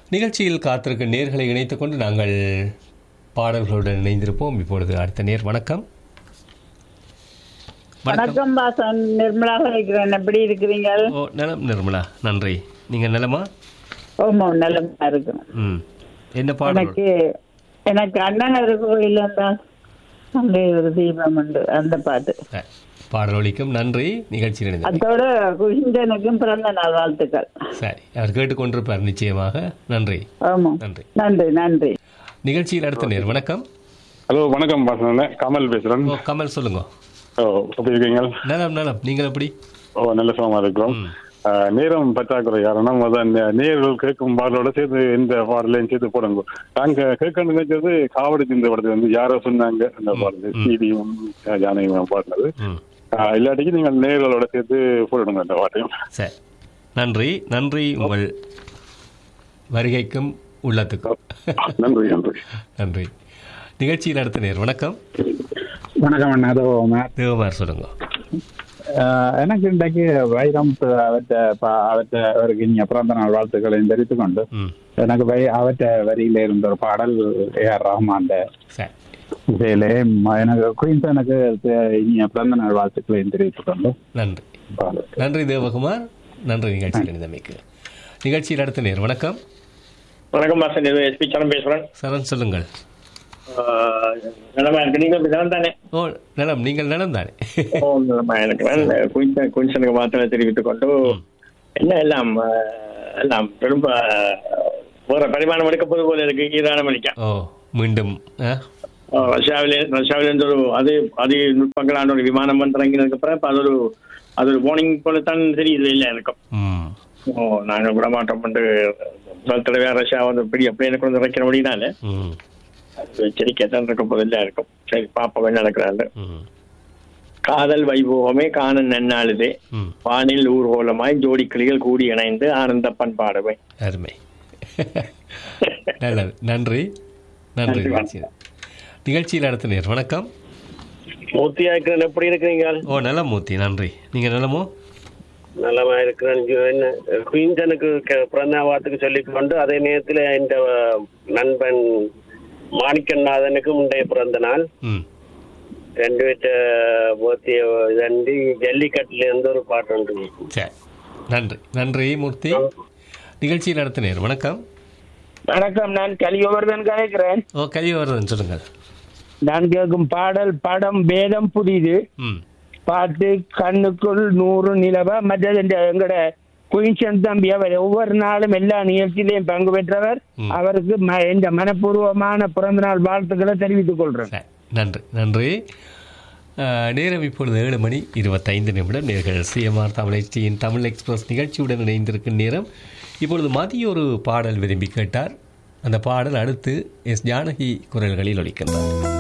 நிகழ்ச்சியில் காத்திருக்கும் நேர்களை இணைத்துக் கொண்டு நாங்கள் பாடல்களுடன் இணைந்திருப்போம் இப்பொழுது அடுத்த நேர் வணக்கம் வணக்கம் வணக்கம் வாசன் நிர்மலா இருக்கிறேன் எப்படி இருக்கிறீங்க ஓ நலம் நிர்மலா நன்றி நீங்கள் நலமா ஓமோ நல்லமா இருக்கும் ம் என்ன பாடல் எனக்கு எனக்கு அண்ணன் ஒரு கோயில் இருந்தால் அங்கே ஒரு தீபம் உண்டு அந்த பாட்டு சரி. பாடல் ஒலிக்கும் நன்றி நிகழ்ச்சியில் இணைந்து அதோட குவிந்தனுக்கும் பிறந்த நாள் வாழ்த்துக்கள் சரி அவர் கேட்டுக்கொண்டிருப்பார் நிச்சயமாக நன்றி ஆமா நன்றி நன்றி நன்றி நிகழ்ச்சியில் அடுத்த நேர் வணக்கம் ஹலோ வணக்கம் பாசன கமல் பேசுறேன் ஓ கமல் சொல்லுங்க ஓ எப்படி இருக்கீங்க நலம் நலம் நீங்கள் எப்படி ஓ நல்ல சுகமா இருக்கிறோம் ம். ஆ, நேரம் பற்றாக்குறை காரணம் அதான் நே- நேயர்கள் கேட்கும் பாடலோட சேர்த்து இந்த பாடலையும் சேர்த்து போடுங்க நாங்க கேட்க நினைச்சது காவடி சிந்த படத்துல வந்து யாரோ சொன்னாங்க அந்த பாடல் சிடியும் ஜானகியும் பாடினது ம் ஆ, இல்லாட்டிக்கு நீங்கள் நேயர்களோட சேர்த்து போடுங்க அந்த பாட்டையும் சரி நன்றி நன்றி உங்கள் வருகைக்கும் உள்ளத்துக்கும் நன்றி நன்றி நன்றி நிகழ்ச்சியில் அடுத்த நேர் வணக்கம் வணக்கம் அண்ணா அதோ மேம். தேவமார் சொல்லுங்க ஆஹ் எனக்கு இன்றைக்கு வைரம் அவற்ற அவற்ற அவருக்கு இனிய பிறந்த நாள் வாழ்த்துக்களையும் தெரிவித்துக் கொண்டு ம் எனக்கு வை அவற்ற வரியில இருந்த ஒரு பாடல் ஏஆர் ரஹ்மான் சரி இசையிலே ம- எனக்கு குயின்ஸ் எனக்கு இனிய பிறந்த நாள் வாழ்த்துக்களையும் தெரிவித்துக் கொண்டு நன்றி பாடல். நன்றி தேவகுமார் நன்றி நிகழ்ச்சியில் இணைந்தமைக்கு நிகழ்ச்சியில் அடுத்த நேர் வணக்கம் வணக்கம் மாசன் இது எஸ்பி சரண் பேசுறேன் சரண் சொல்லுங்கள் ஆஹ் நலமா இருக்கு நீங்க இப்படி தானே ஓ நலம் நீங்கள் நலம் தானே ஓ நலமா இருக்கிறேன் குயின்சன் குயின்சனுக்கு மாத்திரை தெரிவித்துக் கொண்டு என்ன எல்லாம் ஆஹ், எல்லாம் ரொம்ப ஆஹ், வேற பரிமாணம் எடுக்க போது போல இருக்கு ஈரான் அமெரிக்கா ஓ மீண்டும் ஆ ஆஹ், ரஷ்யாவிலே ரஷ்யாவிலிருந்து ஒரு அது அது நுட்பங்களான ஒரு விமானம் வந்து இறங்கினதுக்கு அப்புறம் இப்ப அது ஒரு அது ஒரு வார்னிங் போலத்தான் தெரியுது இல்லை எனக்கும் ம் ஓ நாங்கள் விட மாட்டோம் வந்து முதல் தடவையா ரஷ்யா வந்து பெரிய பிளேனை கொண்டு வைக்கிற முடியினால ம் எச்சரிக்கை தான் இருக்க போதில்லை இருக்கும் சரி பாப்போம் என்ன நடக்கிறாங்க ம் காதல் வைபவமே காண நன்னாளுதே ம் வானில் ஊர்வலமாய் ஜோடி கிளிகள் கூடி இணைந்து ஆனந்த பண்பாடுவை அருமை நல்லது நன்றி நன்றி நிகழ்ச்சியில் நிகழ்ச்சியில் அடுத்த நேர் வணக்கம் மூர்த்தியா இருக்கிறேன் எப்படி இருக்கிறீங்க ஓ நலம் மூர்த்தி நன்றி நீங்கள் நலமோ நலமா இருக்கிறேன் இங்க என்ன குயின்சனுக்கு க- பிறந்த வாரத்துக்கு சொல்லிக் கொண்டு அதே நேரத்தில் இந்த அஹ், நண்பன் மாணிக்கநாதனுக்கு முந்தைய பிறந்த நாள் ம் ரெண்டு பேர்ட்ட மூர்த்திய தண்டி ஜல்லிக்கட்டுல இருந்து ஒரு பாட்டு உண்டு சரி நன்றி நன்றி மூர்த்தி நிகழ்ச்சியில் அடுத்த நேர் வணக்கம் வணக்கம் நான் கலியோவர்தன் கலைக்கிறேன் ஓ கலிவர்தன் சொல்லுங்கள் நான் கேட்கும் பாடல் படம் வேதம் புதிது ம் பாட்டு கண்ணுக்குள் நூறு நிலவ மற்றது இந்த எங்கட குயின்சன் தம்பி அவர் ஒவ்வொரு நாளும் எல்லா நிகழ்ச்சியிலையும் பங்கு பெற்றவர் ம். அவருக்கு ம- இந்த மனப்பூர்வமான பிறந்த நாள் வாழ்த்துக்களை தெரிவித்துக் கொள்றேன் சரி நன்றி நன்றி அஹ், நேரம் இப்பொழுது ஏழு மணி இருபத்தைந்து நிமிடம் நேர்கள் சிஎம்ஆர் தமிழச்சியின் தமிழ் எக்ஸ்பிரஸ் நிகழ்ச்சியுடன் இணைந்திருக்கும் நேரம் இப்பொழுது மதிய ஒரு பாடல் விரும்பி கேட்டார் அந்த பாடல் அடுத்து எஸ் ஜானகி குரல்களில் ஒலிக்கின்றார்